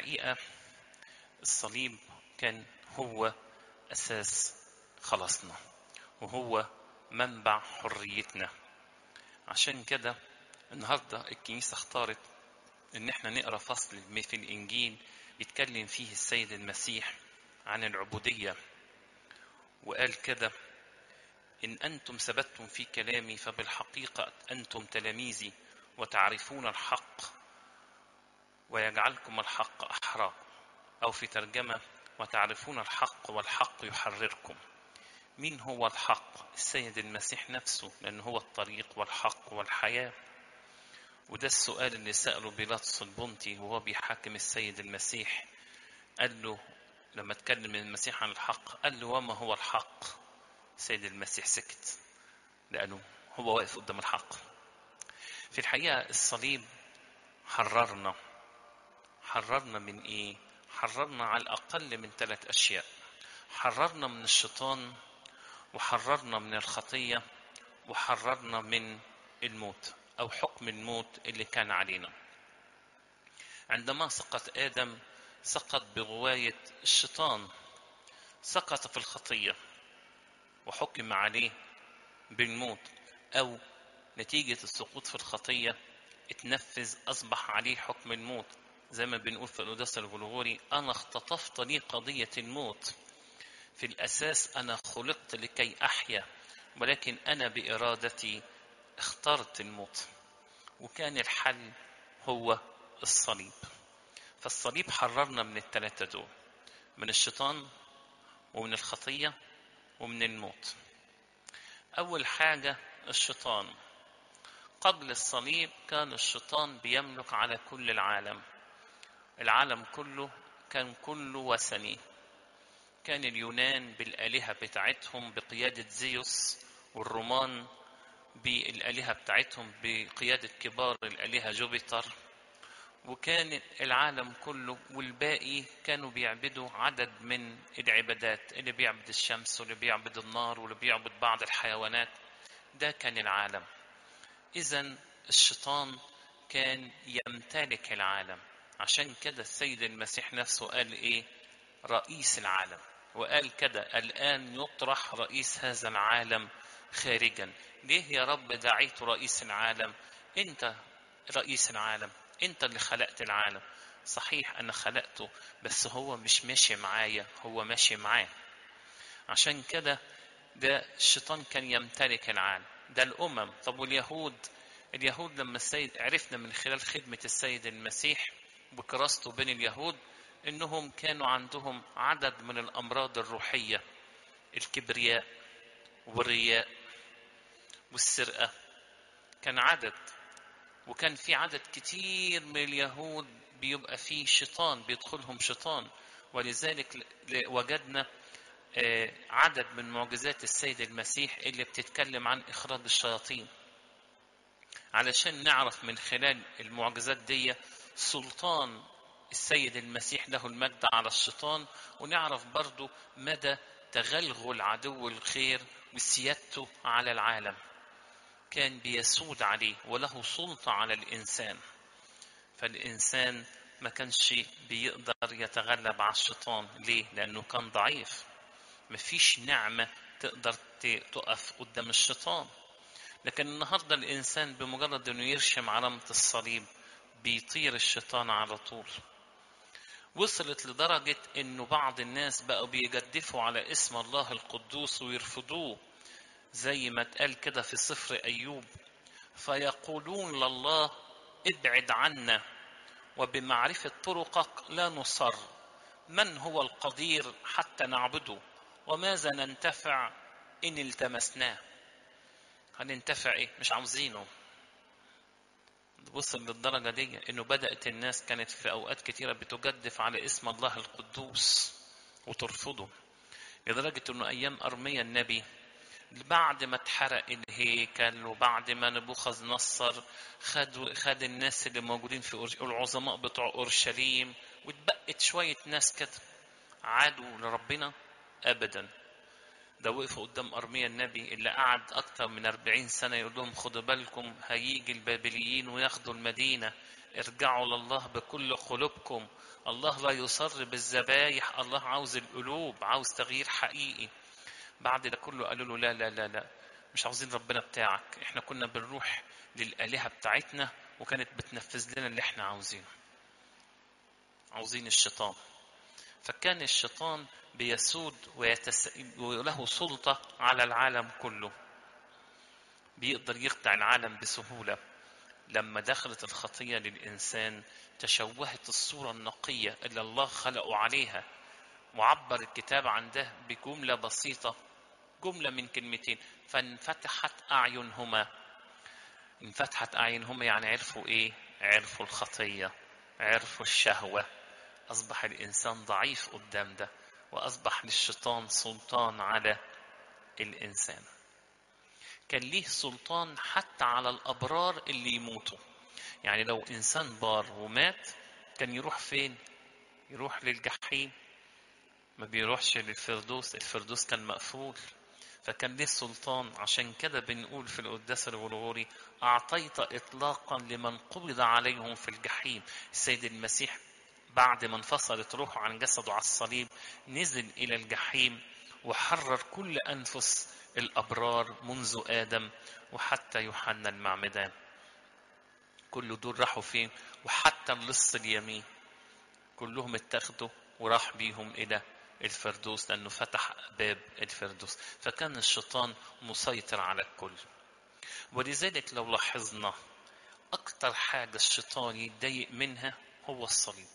الحقيقة الصليب كان هو أساس خلاصنا وهو منبع حريتنا عشان كده النهاردة الكنيسة اختارت ان احنا نقرا فصل في الانجيل يتكلم فيه السيد المسيح عن العبودية وقال كده إن أنتم ثبتتم في كلامي فبالحقيقة أنتم تلاميذي وتعرفون الحق ويجعلكم الحق أحرار أو في ترجمة وتعرفون الحق والحق يحرركم مين هو الحق السيد المسيح نفسه لأن هو الطريق والحق والحياة وده السؤال اللي سأله بيلاطس البنطي وهو بيحاكم السيد المسيح قال له لما اتكلم المسيح عن الحق قال له وما هو الحق السيد المسيح سكت لأنه هو واقف قدام الحق في الحقيقة الصليب حررنا حررنا من ايه حررنا على الأقل من ثلاث أشياء حررنا من الشيطان وحررنا من الخطية وحررنا من الموت أو حكم الموت اللي كان علينا عندما سقط آدم سقط بغواية الشيطان سقط في الخطية وحكم عليه بالموت أو نتيجة السقوط في الخطية اتنفذ أصبح عليه حكم الموت زي ما بنقول في القداس الغلغوري أنا اختطفت لي قضية الموت في الأساس أنا خلقت لكي أحيا ولكن أنا بإرادتي اخترت الموت وكان الحل هو الصليب فالصليب حررنا من الثلاثة دول من الشيطان ومن الخطية ومن الموت أول حاجة الشيطان قبل الصليب كان الشيطان بيملك على كل العالم العالم كله كان كله وثني كان اليونان بالآلهة بتاعتهم بقيادة زيوس والرومان بالآلهة بتاعتهم بقيادة كبار الآلهة جوبيتر وكان العالم كله والباقي كانوا بيعبدوا عدد من العبادات اللي بيعبد الشمس واللي بيعبد النار واللي بيعبد بعض الحيوانات ده كان العالم إذا الشيطان كان يمتلك العالم عشان كده السيد المسيح نفسه قال إيه رئيس العالم وقال كده الآن يطرح رئيس هذا العالم خارجا ليه يا رب دعيت رئيس العالم انت رئيس العالم انت اللي خلقت العالم صحيح انا خلقته بس هو مش ماشي معايا هو ماشي معاه عشان كده ده الشيطان كان يمتلك العالم ده الامم طب واليهود اليهود لما السيد عرفنا من خلال خدمة السيد المسيح وكراسته بين اليهود انهم كانوا عندهم عدد من الامراض الروحية الكبرياء والرياء والسرقة كان عدد وكان في عدد كتير من اليهود بيبقى فيه شيطان بيدخلهم شيطان ولذلك وجدنا عدد من معجزات السيد المسيح اللي بتتكلم عن إخراج الشياطين علشان نعرف من خلال المعجزات دي سلطان السيد المسيح له المجد على الشيطان ونعرف برضو مدى تغلغل عدو الخير وسيادته على العالم كان بيسود عليه وله سلطة على الإنسان فالإنسان ما كانش بيقدر يتغلب على الشيطان ليه؟ لأنه كان ضعيف مفيش نعمة تقدر تقف قدام الشيطان لكن النهاردة الإنسان بمجرد أنه يرشم علامة الصليب بيطير الشيطان على طول وصلت لدرجة أنه بعض الناس بقوا بيجدفوا على اسم الله القدوس ويرفضوه زي ما اتقال كده في سفر أيوب فيقولون لله ابعد عنا وبمعرفة طرقك لا نصر من هو القدير حتى نعبده وماذا ننتفع إن التمسناه هننتفع إيه مش عاوزينه وصل للدرجة دي إنه بدأت الناس كانت في أوقات كتيرة بتجدف على اسم الله القدوس وترفضه لدرجة إنه أيام أرميا النبي بعد ما اتحرق الهيكل وبعد ما نبوخذ نصر خد خد الناس اللي موجودين في العظماء بتوع اورشليم واتبقت شويه ناس كده عادوا لربنا ابدا ده وقفوا قدام ارميا النبي اللي قعد اكتر من 40 سنه يقول لهم خدوا بالكم هيجي البابليين وياخدوا المدينه ارجعوا لله بكل قلوبكم الله لا يصر بالذبايح الله عاوز القلوب عاوز تغيير حقيقي بعد ده كله قالوا له لا لا لا لا مش عاوزين ربنا بتاعك احنا كنا بنروح للآلهة بتاعتنا وكانت بتنفذ لنا اللي احنا عاوزينه عاوزين الشيطان فكان الشيطان بيسود ويتس... وله سلطة على العالم كله بيقدر يخدع العالم بسهولة لما دخلت الخطية للإنسان تشوهت الصورة النقية اللي الله خلقه عليها وعبر الكتاب عن ده بجملة بسيطة جملة من كلمتين فانفتحت أعينهما انفتحت أعينهما يعني عرفوا إيه؟ عرفوا الخطية عرفوا الشهوة أصبح الإنسان ضعيف قدام ده وأصبح للشيطان سلطان على الإنسان كان ليه سلطان حتى على الأبرار اللي يموتوا يعني لو إنسان بار ومات كان يروح فين يروح للجحيم ما بيروحش للفردوس الفردوس كان مقفول فكان ليه سلطان عشان كده بنقول في القداس الغرغوري أعطيت إطلاقا لمن قبض عليهم في الجحيم السيد المسيح بعد ما انفصلت روحه عن جسده على الصليب نزل إلى الجحيم وحرر كل أنفس الأبرار منذ آدم وحتى يوحنا المعمدان كل دول راحوا فين وحتى اللص اليمين كلهم اتخذوا وراح بيهم إلى الفردوس لأنه فتح باب الفردوس فكان الشيطان مسيطر على الكل ولذلك لو لاحظنا أكتر حاجة الشيطان يتضايق منها هو الصليب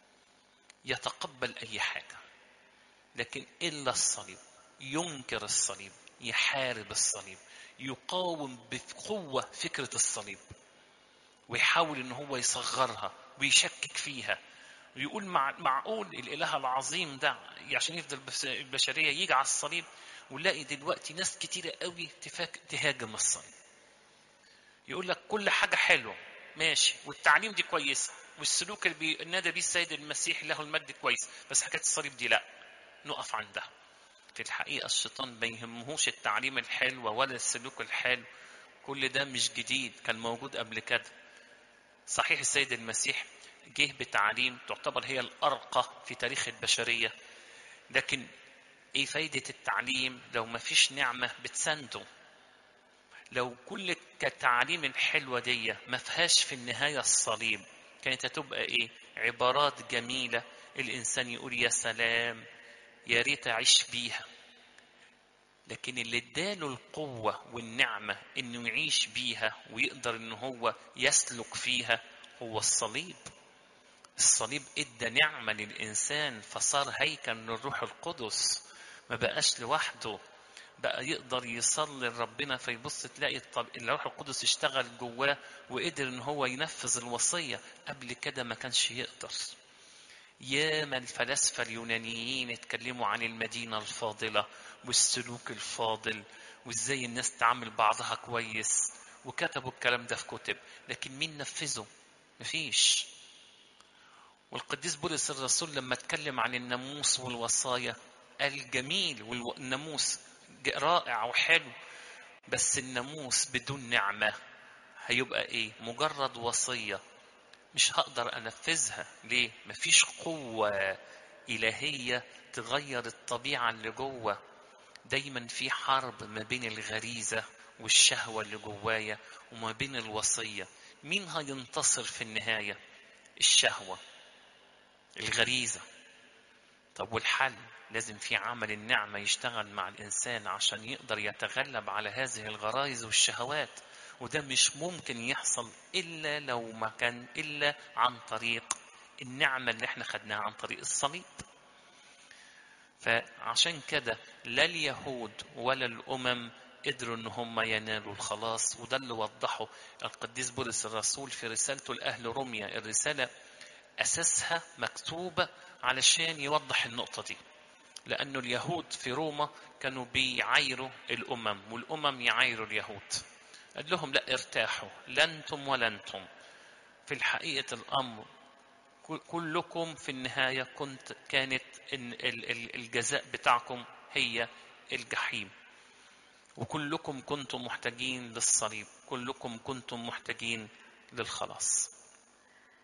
يتقبل أي حاجة لكن إلا الصليب ينكر الصليب يحارب الصليب يقاوم بقوة فكرة الصليب ويحاول ان هو يصغرها ويشكك فيها ويقول مع معقول الاله العظيم ده عشان يفضل البشريه يجي على الصليب ونلاقي دلوقتي ناس كتيره قوي تفاك تهاجم الصليب يقول لك كل حاجه حلوه ماشي والتعليم دي كويسه والسلوك اللي بينادى بيه السيد المسيح له المجد كويس بس حكايه الصليب دي لا نقف عندها في الحقيقه الشيطان ما يهمهوش التعليم الحلو ولا السلوك الحلو كل ده مش جديد كان موجود قبل كده صحيح السيد المسيح جه بتعليم تعتبر هي الأرقى في تاريخ البشرية لكن ايه فايدة التعليم لو ما فيش نعمة بتسنده لو كل التعليم الحلوة دي ما فيهاش في النهاية الصليب كانت هتبقى ايه عبارات جميلة الإنسان يقول يا سلام يا ريت أعيش بيها لكن اللي اداله القوة والنعمة انه يعيش بيها ويقدر ان هو يسلك فيها هو الصليب الصليب ادى نعمة للإنسان فصار هيكل للروح القدس ما بقاش لوحده بقى يقدر يصلي لربنا فيبص تلاقي الطب... الروح القدس اشتغل جواه وقدر ان هو ينفذ الوصية قبل كده ما كانش يقدر ياما الفلاسفة اليونانيين اتكلموا عن المدينة الفاضلة والسلوك الفاضل وازاي الناس تعامل بعضها كويس وكتبوا الكلام ده في كتب لكن مين نفذه مفيش والقديس بولس الرسول لما اتكلم عن الناموس والوصايا قال جميل والناموس رائع وحلو بس الناموس بدون نعمة هيبقى ايه مجرد وصية مش هقدر انفذها ليه مفيش قوة الهية تغير الطبيعة اللي جوه دايما في حرب ما بين الغريزة والشهوة اللي جوايا وما بين الوصية مين هينتصر في النهاية الشهوة الغريزة طب والحل لازم في عمل النعمة يشتغل مع الإنسان عشان يقدر يتغلب على هذه الغرائز والشهوات وده مش ممكن يحصل إلا لو ما كان إلا عن طريق النعمة اللي احنا خدناها عن طريق الصليب فعشان كده لا اليهود ولا الأمم قدروا ان هم ينالوا الخلاص وده اللي وضحه القديس بولس الرسول في رسالته لاهل روميا الرساله اساسها مكتوبه علشان يوضح النقطه دي لانه اليهود في روما كانوا بيعايروا الامم والامم يعايروا اليهود قال لهم لا ارتاحوا لا انتم ولا انتم في الحقيقه الامر كلكم في النهايه كنت كانت الجزاء بتاعكم هي الجحيم وكلكم كنتم محتاجين للصليب كلكم كنتم محتاجين للخلاص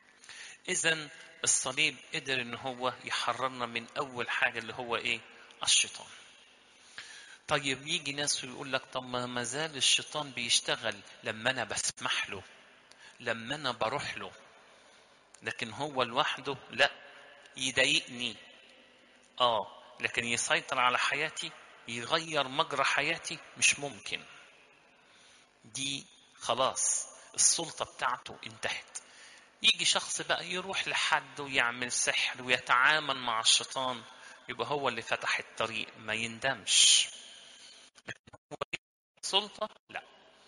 إذا الصليب قدر إن هو يحررنا من أول حاجة اللي هو إيه؟ الشيطان. طيب يجي ناس ويقول لك طب ما زال الشيطان بيشتغل لما أنا بسمح له لما أنا بروح له لكن هو لوحده لا يضايقني اه لكن يسيطر على حياتي يغير مجرى حياتي مش ممكن دي خلاص السلطة بتاعته انتهت يجي شخص بقى يروح لحد ويعمل سحر ويتعامل مع الشيطان يبقى هو اللي فتح الطريق ما يندمش هو سلطة لا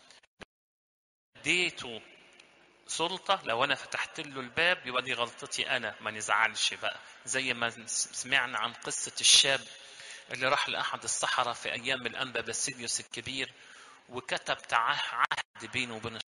اديته سلطة لو أنا فتحت له الباب يبقى دي غلطتي أنا ما نزعلش بقى زي ما سمعنا عن قصة الشاب اللي راح لأحد الصحراء في أيام الأنبا باسيليوس الكبير وكتب عهد بينه وبين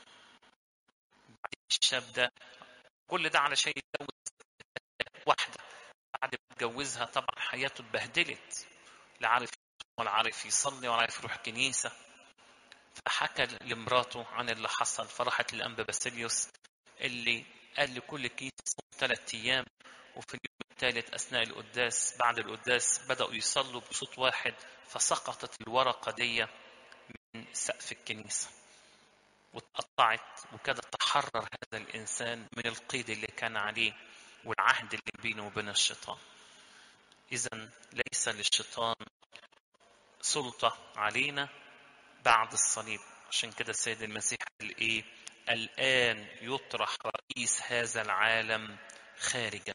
الشاب ده كل ده علشان يتجوز واحدة بعد ما اتجوزها طبعا حياته اتبهدلت لا عارف ولا عارف يصلي ولا عارف يروح كنيسة فحكى لمراته عن اللي حصل فراحت للأنبا باسيليوس اللي قال لكل كنيسة ثلاث أيام وفي اليوم الثالث أثناء القداس بعد القداس بدأوا يصلوا بصوت واحد فسقطت الورقة دي من سقف الكنيسة واتقطعت وكاد تحرر هذا الإنسان من القيد اللي كان عليه والعهد اللي بينه وبين الشيطان إذا ليس للشيطان سلطة علينا بعد الصليب عشان كده السيد المسيح قال إيه الآن يطرح رئيس هذا العالم خارجا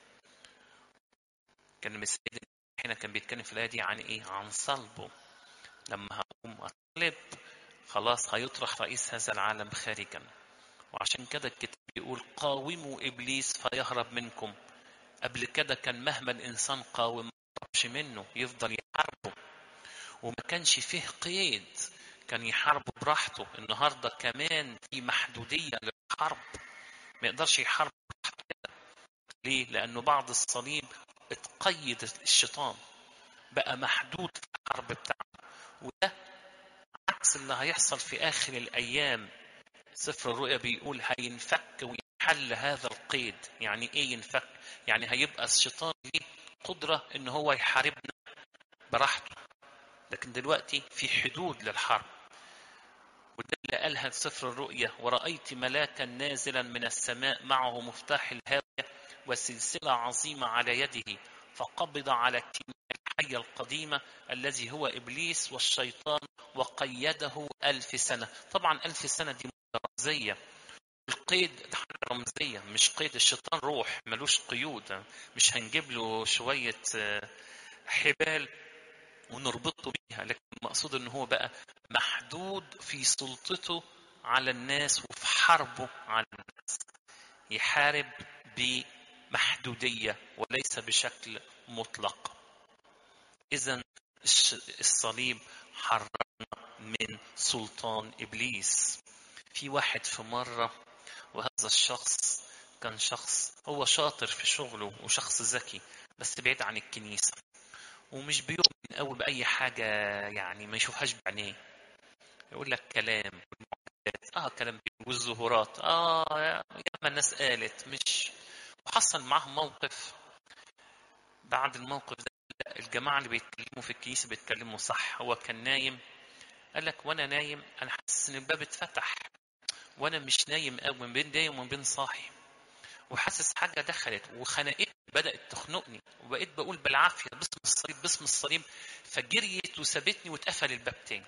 كان السيد هنا كان بيتكلم في الآية دي عن إيه عن صلبه لما هقوم أطلب خلاص هيطرح رئيس هذا العالم خارجا وعشان كده الكتاب بيقول قاوموا إبليس فيهرب منكم قبل كده كان مهما الإنسان قاوم ما يهربش منه يفضل يحاربه وما كانش فيه قيد كان يحاربه براحته النهارده كمان في محدودية للحرب ما يقدرش يحارب براحته كده ليه؟ لأنه بعد الصليب اتقيد الشيطان بقى محدود في الحرب بتاعته وده عكس اللي هيحصل في آخر الأيام سفر الرؤيا بيقول هينفك ويحل هذا القيد يعني ايه ينفك يعني هيبقى الشيطان ليه قدرة ان هو يحاربنا براحته لكن دلوقتي في حدود للحرب وده اللي قالها سفر الرؤيا ورأيت ملاكا نازلا من السماء معه مفتاح الهاوية وسلسلة عظيمة على يده فقبض على التنين الحية القديمة الذي هو إبليس والشيطان وقيده ألف سنة طبعا ألف سنة دي رمزية القيد ده حاجة رمزية مش قيد الشيطان روح ملوش قيود مش هنجيب له شوية حبال ونربطه بيها لكن المقصود ان هو بقى محدود في سلطته على الناس وفي حربه على الناس يحارب بمحدودية وليس بشكل مطلق إذا الصليب حررنا من سلطان إبليس في واحد في مرة وهذا الشخص كان شخص هو شاطر في شغله وشخص ذكي بس بعيد عن الكنيسة ومش بيؤمن قوي بأي حاجة يعني ما يشوفهاش بعينيه يقول لك كلام والمعجزات اه كلام والظهورات اه ياما الناس قالت مش وحصل معاه موقف بعد الموقف ده الجماعة اللي بيتكلموا في الكنيسة بيتكلموا صح هو كان نايم قال لك وانا نايم انا حاسس ان الباب اتفتح وانا مش نايم قوي من بين نايم ومن بين صاحي وحاسس حاجه دخلت وخنقتني بدات تخنقني وبقيت بقول بالعافيه باسم الصليب باسم الصليب فجريت وسابتني واتقفل الباب تاني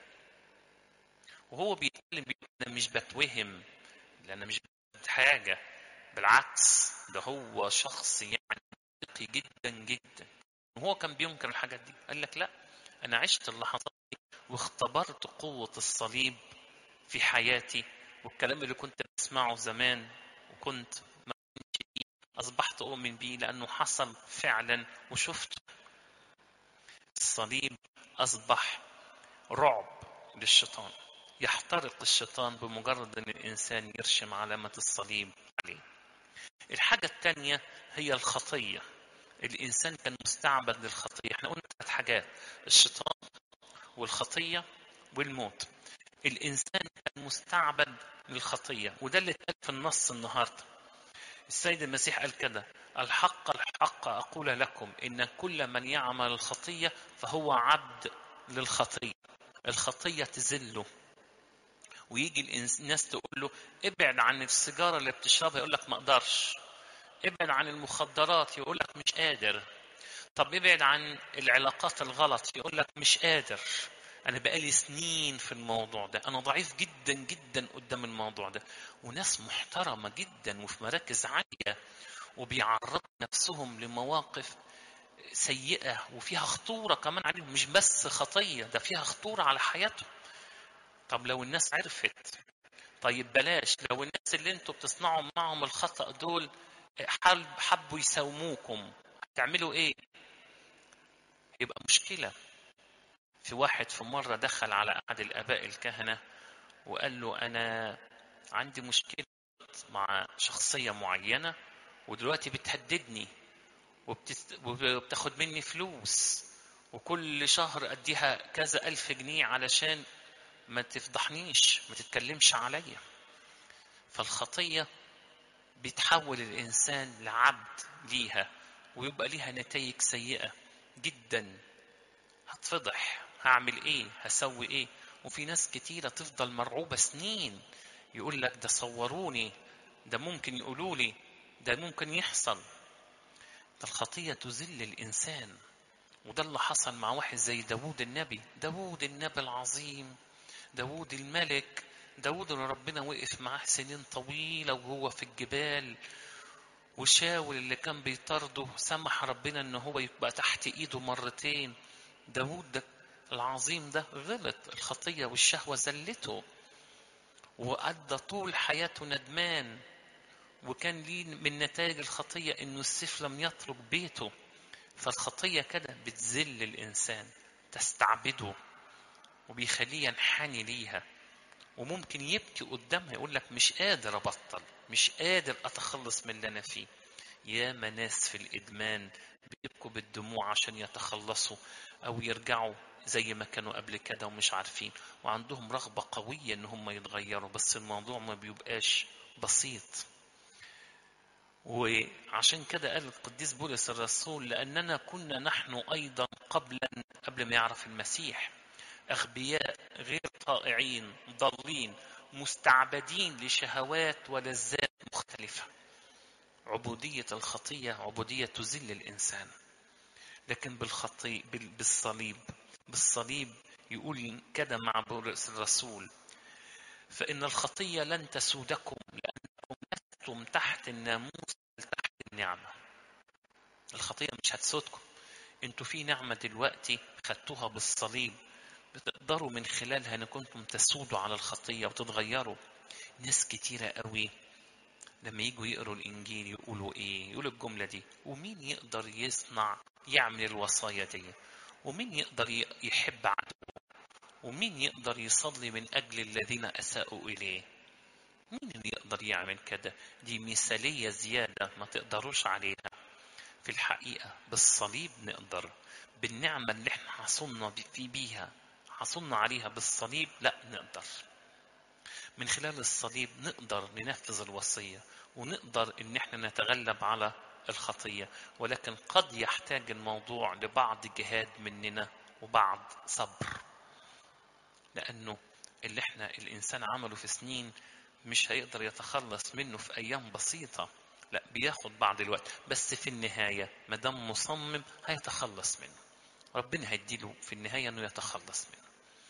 وهو بيتكلم بيقول انا مش بتوهم لان انا مش حاجه بالعكس ده هو شخص يعني منطقي جدا جدا وهو كان بينكر الحاجات دي قال لك لا انا عشت اللحظات دي واختبرت قوه الصليب في حياتي والكلام اللي كنت بسمعه زمان وكنت ما أصبحت أؤمن به لأنه حصل فعلا وشفته الصليب أصبح رعب للشيطان يحترق الشيطان بمجرد أن الإنسان يرشم علامة الصليب عليه الحاجة الثانية هي الخطية الإنسان كان مستعبد للخطية احنا قلنا ثلاث حاجات الشيطان والخطية والموت الإنسان كان مستعبد للخطية وده اللي اتقال في النص النهاردة السيد المسيح قال كده الحق الحق أقول لكم إن كل من يعمل الخطية فهو عبد للخطية الخطية تذله ويجي الناس تقول له ابعد عن السيجارة اللي بتشربها يقول لك ما اقدرش ابعد عن المخدرات يقول لك مش قادر طب ابعد عن العلاقات الغلط يقول لك مش قادر انا بقالي سنين في الموضوع ده انا ضعيف جدا جدا قدام الموضوع ده وناس محترمه جدا وفي مراكز عاليه وبيعرضوا نفسهم لمواقف سيئه وفيها خطوره كمان عليهم مش بس خطيه ده فيها خطوره على حياتهم طب لو الناس عرفت طيب بلاش لو الناس اللي انتوا بتصنعوا معهم الخطأ دول حبوا يساوموكم هتعملوا ايه يبقى مشكلة في واحد في مرة دخل على أحد الآباء الكهنة وقال له أنا عندي مشكلة مع شخصية معينة ودلوقتي بتهددني وبتست... وبتاخد مني فلوس وكل شهر أديها كذا ألف جنيه علشان ما تفضحنيش ما تتكلمش عليا فالخطية بتحول الإنسان لعبد ليها ويبقى ليها نتائج سيئة جدا هتفضح هعمل ايه هسوي ايه وفي ناس كتيرة تفضل مرعوبة سنين يقول لك ده صوروني ده ممكن يقولوا لي ده ممكن يحصل ده الخطية تذل الإنسان وده اللي حصل مع واحد زي داوود النبي داوود النبي العظيم داوود الملك داوود اللي ربنا وقف معاه سنين طويلة وهو في الجبال وشاول اللي كان بيطارده سمح ربنا ان هو يبقى تحت ايده مرتين داوود ده العظيم ده غلط الخطية والشهوة زلته وأدى طول حياته ندمان وكان ليه من نتائج الخطية إنه السيف لم يترك بيته فالخطية كده بتذل الإنسان تستعبده وبيخليه ينحني ليها وممكن يبكي قدامها يقول لك مش قادر أبطل مش قادر أتخلص من اللي أنا فيه يا ناس في الإدمان بيبكوا بالدموع عشان يتخلصوا أو يرجعوا زي ما كانوا قبل كده ومش عارفين وعندهم رغبة قوية إن هم يتغيروا بس الموضوع ما بيبقاش بسيط وعشان كده قال القديس بولس الرسول لأننا كنا نحن أيضا قبلا قبل ما يعرف المسيح أغبياء غير طائعين ضالين مستعبدين لشهوات ولذات مختلفة عبودية الخطية عبودية تذل الإنسان لكن بالخطي بالصليب بالصليب يقول كده مع بولس الرسول فإن الخطية لن تسودكم لأنكم لستم تحت الناموس بل تحت النعمة الخطية مش هتسودكم انتوا في نعمة دلوقتي خدتوها بالصليب بتقدروا من خلالها ان كنتم تسودوا على الخطية وتتغيروا ناس كتيرة قوي لما يجوا يقروا الانجيل يقولوا ايه يقولوا الجملة دي ومين يقدر يصنع يعمل الوصايا دي ومين يقدر يحب عدوه ومين يقدر يصلي من اجل الذين اساءوا اليه مين اللي يقدر يعمل كده دي مثالية زيادة ما تقدروش عليها في الحقيقة بالصليب نقدر بالنعمة اللي احنا حصلنا في بيها حصلنا عليها بالصليب لا نقدر من خلال الصليب نقدر ننفذ الوصية ونقدر ان احنا نتغلب على الخطية ولكن قد يحتاج الموضوع لبعض جهاد مننا وبعض صبر لأنه اللي احنا الإنسان عمله في سنين مش هيقدر يتخلص منه في أيام بسيطة لا بياخد بعض الوقت بس في النهاية ما دام مصمم هيتخلص منه ربنا هيديله في النهاية انه يتخلص منه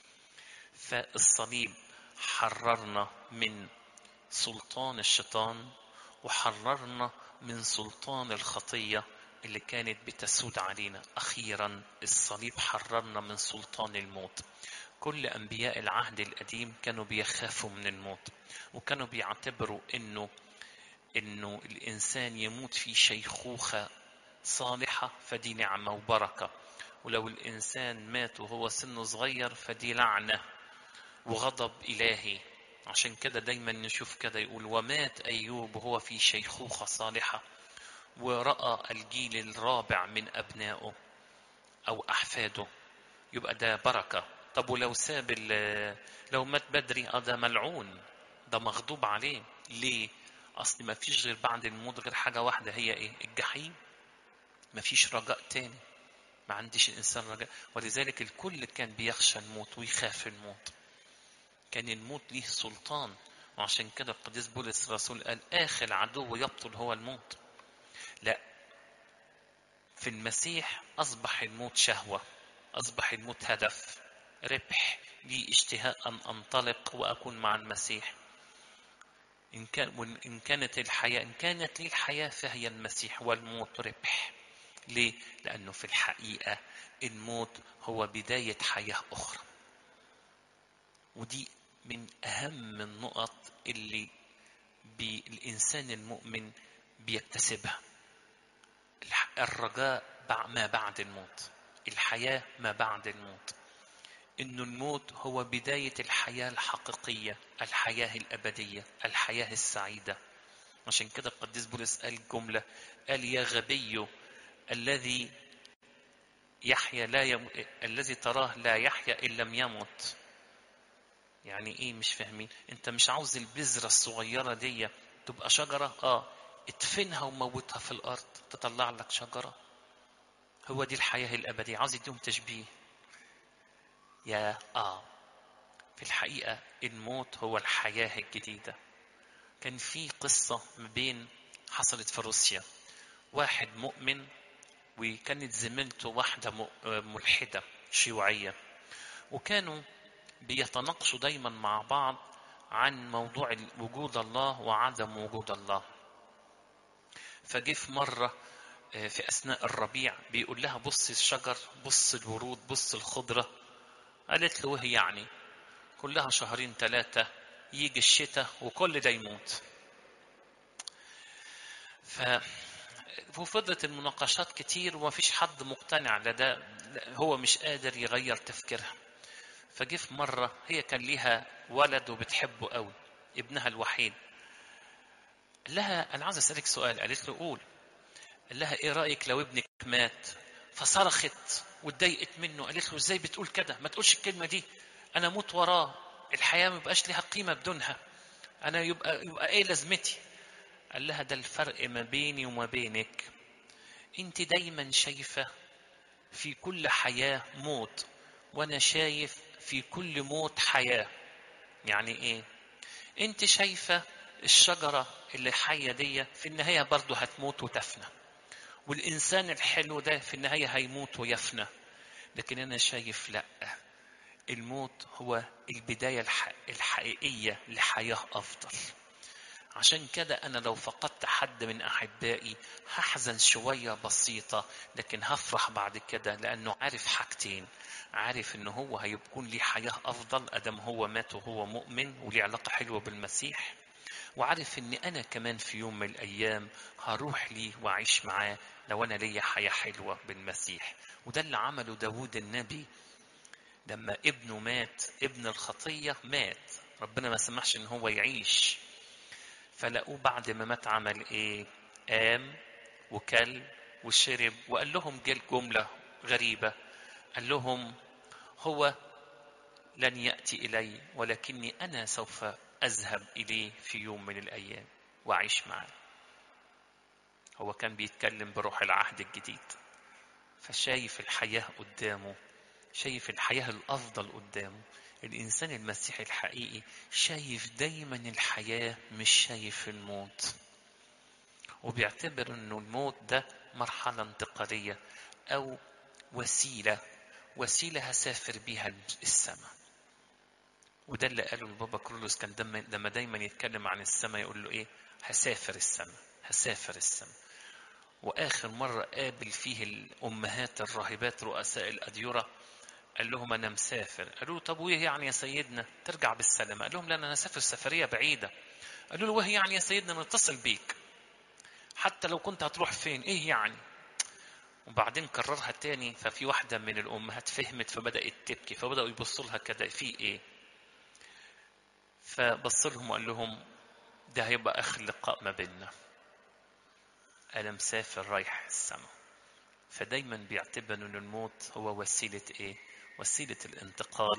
فالصليب حررنا من سلطان الشيطان وحررنا من سلطان الخطية اللي كانت بتسود علينا أخيرا الصليب حررنا من سلطان الموت كل أنبياء العهد القديم كانوا بيخافوا من الموت وكانوا بيعتبروا إنه إنه الإنسان يموت في شيخوخة صالحة فدي نعمة وبركة ولو الإنسان مات وهو سنه صغير فدي لعنة وغضب إلهي عشان كده دايما نشوف كده يقول ومات أيوب وهو في شيخوخة صالحة ورأى الجيل الرابع من أبنائه أو أحفاده يبقى ده بركة طب ولو ساب لو مات بدري اه ده ملعون ده مغضوب عليه ليه اصل ما فيش غير بعد الموت غير حاجه واحده هي ايه الجحيم ما فيش رجاء تاني ما عندش الانسان رجاء ولذلك الكل كان بيخشى الموت ويخاف الموت كان الموت ليه سلطان وعشان كده القديس بولس الرسول قال اخر عدو يبطل هو الموت لا في المسيح اصبح الموت شهوه اصبح الموت هدف ربح لي اشتهاء ان انطلق واكون مع المسيح إن, كان إن كانت الحياة إن كانت لي الحياة فهي المسيح والموت ربح ليه؟ لأنه في الحقيقة الموت هو بداية حياة أخرى ودي من أهم النقط اللي الإنسان المؤمن بيكتسبها الرجاء ما بعد الموت الحياة ما بعد الموت إن الموت هو بداية الحياة الحقيقية الحياة الأبدية الحياة السعيدة عشان كده القديس بولس قال جملة قال يا غبي الذي يحيا لا يم... الذي تراه لا يحيا إن لم يمت يعني ايه مش فاهمين انت مش عاوز البذرة الصغيرة دي تبقى شجرة اه ادفنها وموتها في الارض تطلع لك شجرة هو دي الحياة الأبدية عاوز يديهم تشبيه يا آه في الحقيقة الموت هو الحياة الجديدة كان في قصة ما بين حصلت في روسيا واحد مؤمن وكانت زميلته واحدة ملحدة شيوعية وكانوا بيتناقشوا دايما مع بعض عن موضوع وجود الله وعدم وجود الله فجه في مرة في أثناء الربيع بيقول لها بص الشجر بص الورود بص الخضرة قالت له وهي يعني كلها شهرين ثلاثة يجي الشتاء وكل ده يموت ف وفضلت المناقشات كتير وما فيش حد مقتنع لده هو مش قادر يغير تفكيرها فجه في مرة هي كان ليها ولد وبتحبه قوي ابنها الوحيد قال لها أنا عاوز أسألك سؤال قالت له قول قال لها إيه رأيك لو ابنك مات فصرخت واتضايقت منه قالت له ازاي بتقول كده ما تقولش الكلمه دي انا اموت وراه الحياه ما يبقاش ليها قيمه بدونها انا يبقى يبقى ايه لازمتي قال لها ده الفرق ما بيني وما بينك انت دايما شايفه في كل حياه موت وانا شايف في كل موت حياه يعني ايه انت شايفه الشجره اللي حيه دي في النهايه برضه هتموت وتفنى والإنسان الحلو ده في النهاية هيموت ويفنى لكن أنا شايف لأ الموت هو البداية الحقيقية لحياة أفضل عشان كده أنا لو فقدت حد من أحبائي هحزن شوية بسيطة لكن هفرح بعد كده لأنه عارف حاجتين عارف إن هو هيكون ليه حياة أفضل أدم هو مات وهو مؤمن وليه علاقة حلوة بالمسيح وعارف ان انا كمان في يوم من الايام هروح ليه واعيش معاه لو انا ليا حياه حلوه بالمسيح وده اللي عمله داوود النبي لما ابنه مات ابن الخطيه مات ربنا ما سمحش ان هو يعيش فلقوه بعد ما مات عمل ايه قام وكل وشرب وقال لهم جل جمله غريبه قال لهم هو لن ياتي الي ولكني انا سوف أذهب إليه في يوم من الأيام وأعيش معاه هو كان بيتكلم بروح العهد الجديد فشايف الحياة قدامه شايف الحياة الأفضل قدامه الإنسان المسيحي الحقيقي شايف دايما الحياة مش شايف الموت وبيعتبر أنه الموت ده مرحلة انتقالية أو وسيلة وسيلة هسافر بيها السماء وده اللي قاله البابا كرولوس كان لما دايما يتكلم عن السماء يقول له ايه هسافر السماء هسافر السماء واخر مره قابل فيه الامهات الراهبات رؤساء الاديره قال لهم انا مسافر قالوا له طب وايه يعني يا سيدنا ترجع بالسلامه قال لهم لا انا هسافر سفريه بعيده قالوا له وايه يعني يا سيدنا نتصل بيك حتى لو كنت هتروح فين ايه يعني وبعدين كررها تاني ففي واحده من الامهات فهمت فبدات تبكي فبداوا يبصوا لها كده في ايه فبص لهم وقال لهم ده هيبقى اخر لقاء ما بيننا انا مسافر رايح السماء فدايما بيعتبر ان الموت هو وسيله ايه وسيله الانتقال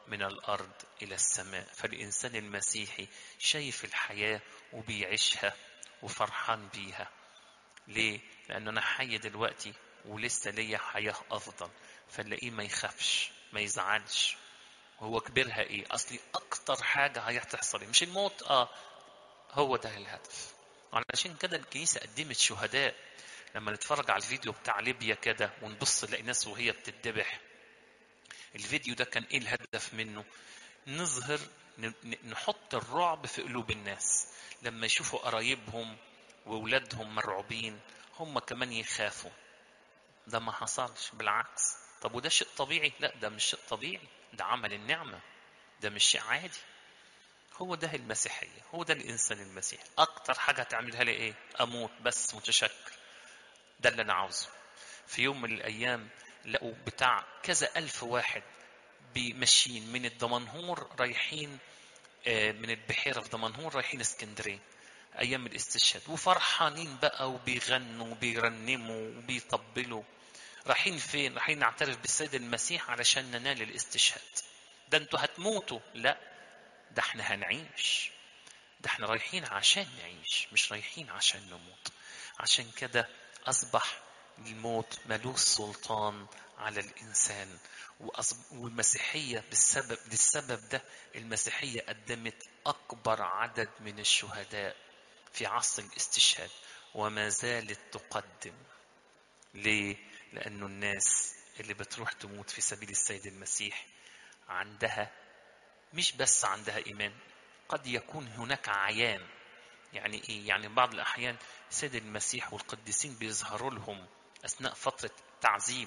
من الأرض إلى السماء فالإنسان المسيحي شايف الحياة وبيعيشها وفرحان بيها ليه؟ لأنه أنا حي دلوقتي ولسه ليا حياة أفضل فنلاقيه ما يخافش ما يزعلش وهو كبرها إيه؟ أصلي أكتر حاجة هتحصل مش الموت آه هو ده الهدف علشان كده الكنيسة قدمت شهداء لما نتفرج على الفيديو بتاع ليبيا كده ونبص نلاقي ناس وهي بتتذبح الفيديو ده كان ايه الهدف منه نظهر نحط الرعب في قلوب الناس لما يشوفوا قرايبهم واولادهم مرعوبين هم كمان يخافوا ده ما حصلش بالعكس طب وده شيء طبيعي لا ده مش شيء طبيعي ده عمل النعمه ده مش شيء عادي هو ده المسيحيه هو ده الانسان المسيحي اكتر حاجه تعملها لي ايه اموت بس متشكر ده اللي انا عاوزه في يوم من الايام لقوا بتاع كذا ألف واحد ماشيين من الدمنهور رايحين من البحيرة في دمنهور رايحين اسكندرية أيام الاستشهاد وفرحانين بقى وبيغنوا وبيرنموا وبيطبلوا رايحين فين؟ رايحين نعترف بالسيد المسيح علشان ننال الاستشهاد ده انتوا هتموتوا لا ده احنا هنعيش ده احنا رايحين عشان نعيش مش رايحين عشان نموت عشان كده أصبح الموت ملوش سلطان على الإنسان والمسيحية بالسبب للسبب ده المسيحية قدمت أكبر عدد من الشهداء في عصر الاستشهاد وما زالت تقدم ليه؟ لأنه الناس اللي بتروح تموت في سبيل السيد المسيح عندها مش بس عندها إيمان قد يكون هناك عيان يعني إيه؟ يعني بعض الأحيان سيد المسيح والقديسين بيظهروا لهم أثناء فترة تعذيب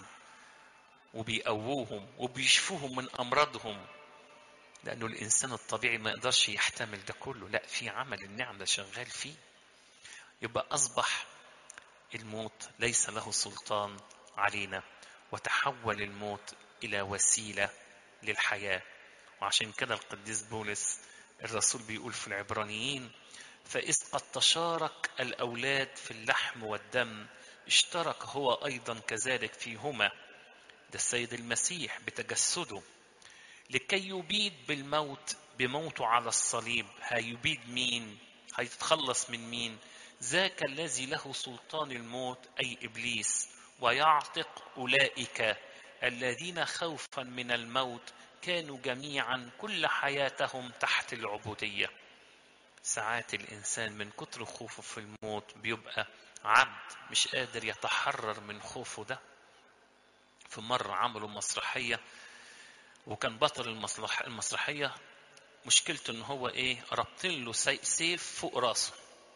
وبيقووهم وبيشفوهم من أمراضهم لأنه الإنسان الطبيعي ما يقدرش يحتمل ده كله لا في عمل النعمة شغال فيه يبقى أصبح الموت ليس له سلطان علينا وتحول الموت إلى وسيلة للحياة وعشان كده القديس بولس الرسول بيقول في العبرانيين فإذ قد تشارك الأولاد في اللحم والدم اشترك هو أيضا كذلك فيهما ده السيد المسيح بتجسده لكي يبيد بالموت بموته على الصليب هيبيد مين هيتخلص من مين ذاك الذي له سلطان الموت أي إبليس ويعتق أولئك الذين خوفا من الموت كانوا جميعا كل حياتهم تحت العبودية ساعات الإنسان من كتر خوفه في الموت بيبقى عبد مش قادر يتحرر من خوفه ده في مرة عملوا مسرحية وكان بطل المسرح المسرحية مشكلته ان هو ايه رابطين له سيف فوق راسه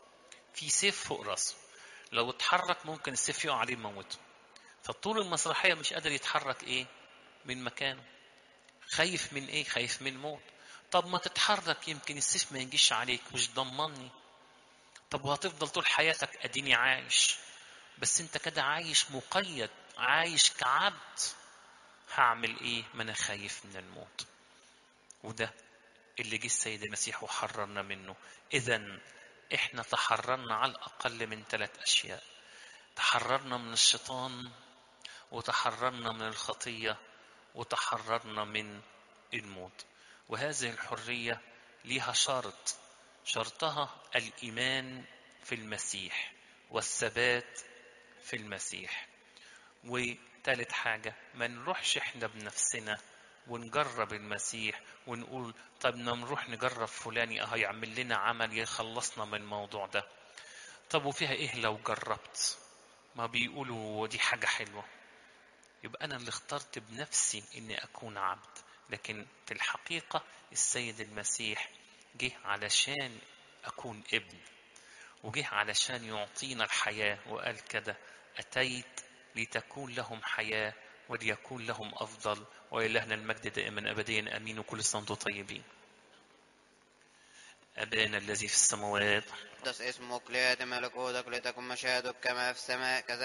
في سيف فوق راسه لو اتحرك ممكن السيف يقع عليه يموته فطول المسرحية مش قادر يتحرك ايه من مكانه خايف من ايه خايف من موت طب ما تتحرك يمكن السيف ما يجيش عليك مش ضمني طب وهتفضل طول حياتك اديني عايش بس انت كده عايش مقيد عايش كعبد هعمل ايه ما انا خايف من الموت وده اللي جه السيد المسيح وحررنا منه اذا احنا تحررنا على الاقل من ثلاث اشياء تحررنا من الشيطان وتحررنا من الخطيه وتحررنا من الموت وهذه الحريه ليها شرط شرطها الايمان في المسيح والثبات في المسيح وثالث حاجة ما نروحش احنا بنفسنا ونجرب المسيح ونقول طب نروح نجرب فلان هيعمل لنا عمل يخلصنا من الموضوع ده طب وفيها ايه لو جربت ما بيقولوا دي حاجة حلوة يبقى أنا اللي اخترت بنفسي إني أكون عبد لكن في الحقيقة السيد المسيح جه علشان أكون ابن وجه علشان يعطينا الحياة وقال كده أتيت لتكون لهم حياة وليكون لهم أفضل وإلهنا المجد دائما أبديا أمين وكل سنة وانتم طيبين أبانا الذي في السماوات قدس اسمك ليأتي ملكوتك لتكن مشاهدك كما في السماء كذلك